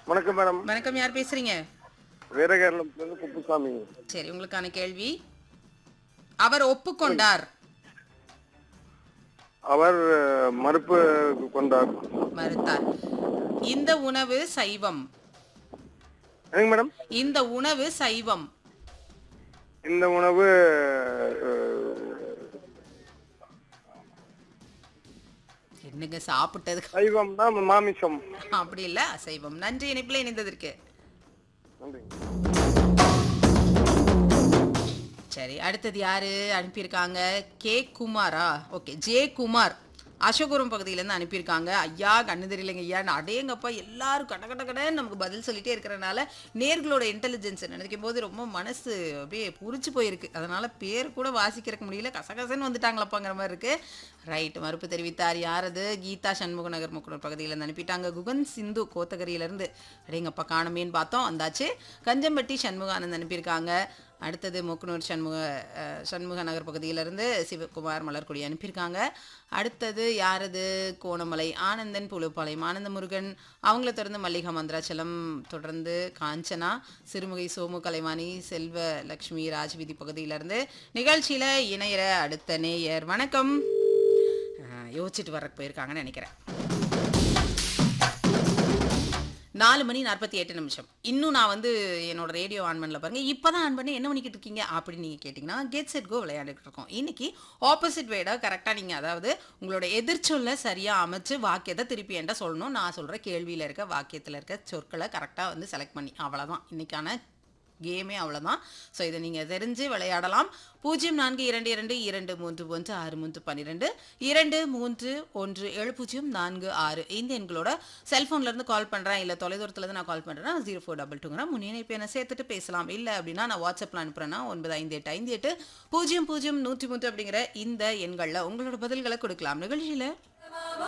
வணக்கம் மேடம் வணக்கம் யார் பேசுறீங்க வீரகேரளத்துலேருந்து குப்புசாமி சரி உங்களுக்கான கேள்வி அவர் ஒப்புக்கொண்டார் அவர் அஹ், மறுப்பு கொண்டார் மறுத்தார் இந்த உணவு சைவம் என்னங்க மேடம் இந்த உணவு சைவம் இந்த உணவு அஹ், என்னங்க சாப்பிட்டது சைவம்னா மாமிசம் அப்படி இல்ல அசைவம் நன்றி இணைப்பில் இணைந்ததற்கு நன்றி சரி அடுத்தது யாரு அனுப்பியிருக்காங்க K Kumara okay J Kumar Ashokapuram பகுதியிலேருந்து அனுப்பியிருக்காங்க ஐயா கண்ணு தெரியலைங்க ஐயா நான் அடேங்கப்பா எல்லாரும் கட கட கடன்னு நமக்கு பதில் சொல்லிட்டே இருக்கிறனால நேர்களோட இன்டெலிஜென்ஸ் நினைக்கும் போது ரொம்ப மனசு அப்படியே புரிச்சு போயிருக்கு அதனால பேர் கூட வாசிக்கிறக்க முடியல கசகசன்னு வந்துட்டாங்களப்பாங்கிற மாதிரி இருக்கு ரைட் மறுப்பு தெரிவித்தார் யார் அது கீதா சண்முக நகர் முக்குனர் பகுதியிலேருந்து அனுப்பிட்டாங்க குகன் சிந்து கோத்தகிரியிலேருந்து அடேங்கப்பா காணமேன்னு பார்த்தோம் வந்தாச்சு கஞ்சம்பட்டி சண்முகானந்த் அனுப்பியிருக்காங்க அடுத்தது மூக்கனூர் சண்முக அஹ், சண்முக நகர் பகுதியிலிருந்து சிவகுமார் மலர்கொடி அனுப்பியிருக்காங்க அடுத்தது யாரது கோணமலை ஆனந்தன் புழுப்பாளையம் ஆனந்த முருகன் அவங்கள தொடர்ந்து மல்லிகா மந்திராச்சலம் தொடர்ந்து காஞ்சனா சிறுமுகை சோமு கலைவாணி செல்வ லக்ஷ்மி ராஜ்வீதி பகுதியிலிருந்து நிகழ்ச்சியில் இணையிற அடுத்த நேயர் வணக்கம் அஹ், யோசிச்சுட்டு வர போயிருக்காங்கன்னு நினைக்கிறேன் நாலு மணி நாற்பத்தி எட்டு நிமிஷம் இன்னும் நான் வந்து என்னோட ரேடியோ ஆன் பண்ணல பாருங்க இப்போ தான் ஆன் பண்ணி என்ன பண்ணிக்கிட்டு இருக்கீங்க அப்படின்னு நீங்கள் கேட்டிங்கன்னா கெட் செட் கோ விளையாண்டுட்டு இருக்கோம் இன்னைக்கு ஆப்போசிட் வேடா கரெக்டாக நீங்கள் அதாவது உங்களோட எதிர்ச்சொல்லை சரியாக அமைச்சு வாக்கியத்தை திருப்பி என்கிட்ட சொல்லணும் நான் சொல்கிற கேள்வியில் இருக்க வாக்கியத்தில் இருக்க சொற்களை கரெக்டாக வந்து செலக்ட் பண்ணி அவ்வளோதான் இன்னைக்கான கேமே அவ்வளோதான் ஸோ இதை நீங்கள் தெரிஞ்சு விளையாடலாம் பூஜ்ஜியம் நான்கு இரண்டு இரண்டு இரண்டு மூன்று ஒன்று ஆறு மூன்று பன்னிரெண்டு இரண்டு மூன்று ஒன்று ஏழு பூஜ்ஜியம் நான்கு ஆறு இந்த எண்களோட செல்ஃபோன்லேருந்து கால் பண்ணுறேன் இல்லை தொலைதூரத்துலேருந்து நான் கால் பண்ணுறேன்னா ஜீரோ ஃபோர் டபுள் டூங்கிற முன்னிணைப்பு என்ன சேர்த்துட்டு பேசலாம் இல்லை அப்படின்னா நான் வாட்ஸ்அப்பில் அனுப்புகிறேன்னா ஒன்பது ஐந்து எட்டு ஐந்து எட்டு பூஜ்ஜியம் பூஜ்ஜியம் நூற்றி மூன்று அப்படிங்கிற இந்த எண்களில் உங்களோட பதில்களை கொடுக்கலாம் நிகழ்ச்சியில்